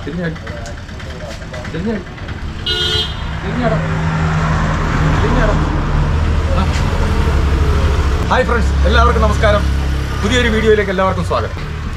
തിരിഞ്ഞാടി തിരിഞ്ഞാടി തിരിഞ്ഞാടാ തിരിഞ്ഞാടാ ആ. Hi friends എല്ലാവർക്കും നമസ്കാരം പുതിയൊരു വീഡിയോയിലേക്ക് എല്ലാവർക്കും സ്വാഗതം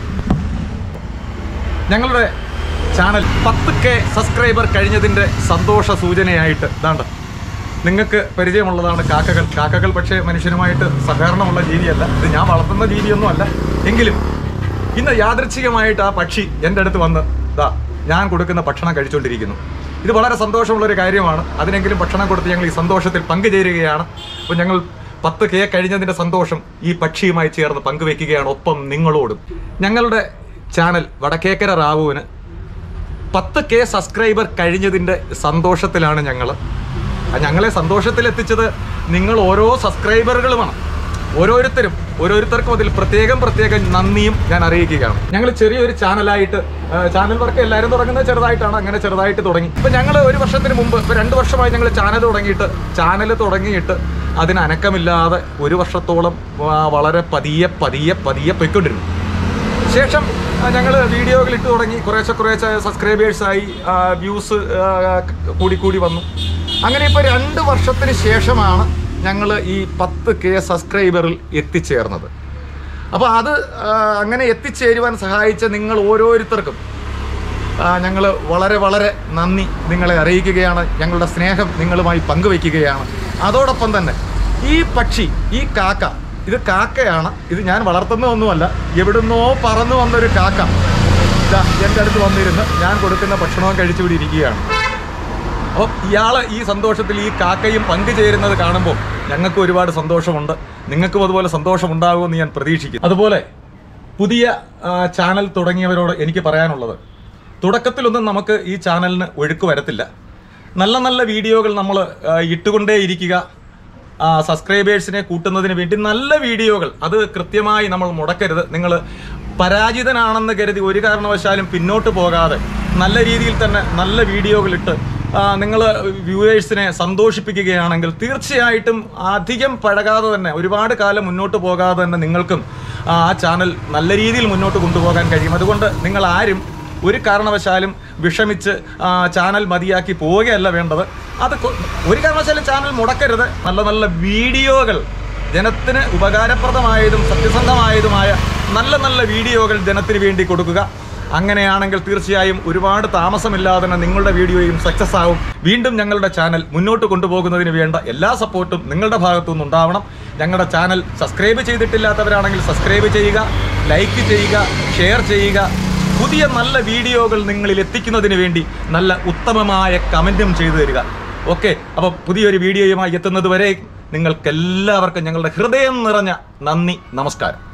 ഞങ്ങളുടെ ചാനൽ പത്ത് കെ സബ്സ്ക്രൈബർ കഴിഞ്ഞതിൻ്റെ സന്തോഷ സൂചനയായിട്ട് ഇതാണ്ട് നിങ്ങൾക്ക് പരിചയമുള്ളതാണ് കാക്കകൾ കാക്കകൾ പക്ഷേ മനുഷ്യനുമായിട്ട് സഹകരണമുള്ള ജീവിയല്ല ഇത് ഞാൻ വളർത്തുന്ന ജീവിയൊന്നും അല്ല എങ്കിലും ഇന്ന് യാദൃച്ഛികമായിട്ട് ആ പക്ഷി എൻ്റെ അടുത്ത് വന്ന് ദാ ഞാൻ കൊടുക്കുന്ന ഭക്ഷണം കഴിച്ചുകൊണ്ടിരിക്കുന്നു ഇത് വളരെ സന്തോഷമുള്ള ഒരു കാര്യമാണ് അതിനെങ്കിലും ഭക്ഷണം കൊടുത്ത് ഞങ്ങൾ ഈ സന്തോഷത്തിൽ പങ്കുചേരുകയാണ് അപ്പോൾ ഞങ്ങൾ പത്ത് കെ കഴിഞ്ഞതിൻ്റെ സന്തോഷം ഈ പക്ഷിയുമായി ചേർന്ന് പങ്കുവെക്കുകയാണ് ഒപ്പം നിങ്ങളോടും ഞങ്ങളുടെ ചാനൽ വടക്കേക്കര റാവുവിന് പത്ത് കെ സബ്സ്ക്രൈബർ കഴിഞ്ഞതിൻ്റെ സന്തോഷത്തിലാണ് ഞങ്ങൾ ഞങ്ങളെ സന്തോഷത്തിലെത്തിച്ചത് നിങ്ങൾ ഓരോ സബ്സ്ക്രൈബറുകളുമാണ് ഓരോരുത്തരും ഓരോരുത്തർക്കും അതിൽ പ്രത്യേകം പ്രത്യേകം നന്ദിയും ഞാൻ അറിയിക്കുകയാണ് ഞങ്ങൾ ചെറിയൊരു ചാനലായിട്ട് ആ, ചാനൽ വർക്ക് എല്ലാവരും തുടങ്ങുന്നത് ചെറുതായിട്ടാണ് അങ്ങനെ ചെറുതായിട്ട് തുടങ്ങി ഇപ്പം ഞങ്ങൾ ഒരു വർഷത്തിന് മുമ്പ് ഇപ്പം രണ്ട് വർഷമായി ഞങ്ങൾ ചാനൽ തുടങ്ങിയിട്ട് ചാനൽ തുടങ്ങിയിട്ട് അതിന് അനക്കമില്ലാതെ ഒരു വർഷത്തോളം ആ, വളരെ പതിയെ പതിയെ പതിയെ പൊയ്ക്കൊണ്ടിരുന്നു ശേഷം ഞങ്ങൾ വീഡിയോകൾ ഇട്ട് തുടങ്ങി കുറേശ്ശെ കുറേശ്ശെ സബ്സ്ക്രൈബേഴ്സായി വ്യൂസ് കൂടി കൂടി വന്നു അങ്ങനെ ഇപ്പോൾ രണ്ട് വർഷത്തിന് ശേഷമാണ് ഞങ്ങൾ ഈ പത്ത് കെ സബ്സ്ക്രൈബറിൽ എത്തിച്ചേർന്നത് അപ്പോൾ അത് ആ, അങ്ങനെ എത്തിച്ചേരുവാൻ സഹായിച്ച നിങ്ങൾ ഓരോരുത്തർക്കും ഞങ്ങൾ വളരെ വളരെ നന്ദി നിങ്ങളെ അറിയിക്കുകയാണ് ഞങ്ങളുടെ സ്നേഹം നിങ്ങളുമായി പങ്കുവയ്ക്കുകയാണ് അതോടൊപ്പം തന്നെ ഈ പക്ഷി ഈ കാക്ക ഇത് കാക്കയാണ് ഇത് ഞാൻ വളർത്തുന്ന ഒന്നുമല്ല എവിടുന്നോ പറന്നു വന്നൊരു കാക്ക ഇതാ എൻ്റെ അടുത്ത് വന്നിരുന്ന് ഞാൻ കൊടുക്കുന്ന ഭക്ഷണവും കഴിച്ചുകൂടി ഇരിക്കുകയാണ് അപ്പം ഇയാൾ ഈ സന്തോഷത്തിൽ ഈ കാക്കയും പങ്കുചേരുന്നത് കാണുമ്പോൾ ഞങ്ങൾക്ക് ഒരുപാട് സന്തോഷമുണ്ട് നിങ്ങൾക്കും അതുപോലെ സന്തോഷമുണ്ടാകുമെന്ന് ഞാൻ പ്രതീക്ഷിക്കുന്നു അതുപോലെ പുതിയ ആ, ചാനൽ തുടങ്ങിയവരോട് എനിക്ക് പറയാനുള്ളത് തുടക്കത്തിലൊന്നും നമുക്ക് ഈ ചാനലിന് ഒഴുക്ക് വരത്തില്ല നല്ല നല്ല വീഡിയോകൾ നമ്മൾ ഇട്ടുകൊണ്ടേ ഇരിക്കുക ആ, സബ്സ്ക്രൈബേഴ്സിനെ കൂട്ടുന്നതിന് വേണ്ടി നല്ല വീഡിയോകൾ അത് കൃത്യമായി നമ്മൾ മുടക്കരുത് നിങ്ങൾ പരാജിതനാണെന്ന് കരുതി ഒരു കാരണവശാലും പിന്നോട്ട് പോകാതെ നല്ല രീതിയിൽ തന്നെ നല്ല വീഡിയോകൾ ഇട്ട് നിങ്ങൾ വ്യൂവേഴ്സിനെ സന്തോഷിപ്പിക്കുകയാണെങ്കിൽ തീർച്ചയായിട്ടും അധികം പഴകാതെ തന്നെ ഒരുപാട് കാലം മുന്നോട്ട് പോകാതെ തന്നെ നിങ്ങൾക്കും ആ ചാനൽ നല്ല രീതിയിൽ മുന്നോട്ട് കൊണ്ടുപോകാൻ കഴിയും അതുകൊണ്ട് നിങ്ങൾ ആരും ഒരു കാരണവശാലും വിഷമിച്ച് ആ, ചാനൽ മതിയാക്കി പോവുകയല്ല വേണ്ടത് അത് കൊ- ഒരു കാരണവശാലും ചാനൽ മുടക്കരുത് നല്ല നല്ല വീഡിയോകൾ ജനത്തിന് ഉപകാരപ്രദമായതും സത്യസന്ധമായതുമായ നല്ല നല്ല വീഡിയോകൾ ജനത്തിന് വേണ്ടി കൊടുക്കുക അങ്ങനെയാണെങ്കിൽ തീർച്ചയായും ഒരുപാട് താമസമില്ലാതെ തന്നെ നിങ്ങളുടെ വീഡിയോയും സക്സസ് ആവും വീണ്ടും ഞങ്ങളുടെ ചാനൽ മുന്നോട്ട് കൊണ്ടുപോകുന്നതിന് വേണ്ട എല്ലാ സപ്പോർട്ടും നിങ്ങളുടെ ഭാഗത്തു നിന്നുണ്ടാവണം ഞങ്ങളുടെ ചാനൽ സബ്സ്ക്രൈബ് ചെയ്തിട്ടില്ലാത്തവരാണെങ്കിൽ സബ്സ്ക്രൈബ് ചെയ്യുക ലൈക്ക് ചെയ്യുക ഷെയർ ചെയ്യുക പുതിയ നല്ല വീഡിയോകൾ നിങ്ങളിൽ എത്തിക്കുന്നതിന് വേണ്ടി നല്ല ഉത്തമമായ കമൻറ്റും ചെയ്തു തരിക ഓക്കെ അപ്പോൾ പുതിയൊരു വീഡിയോയുമായി എത്തുന്നത് വരെ നിങ്ങൾക്കെല്ലാവർക്കും ഞങ്ങളുടെ ഹൃദയം നിറഞ്ഞ നന്ദി നമസ്കാരം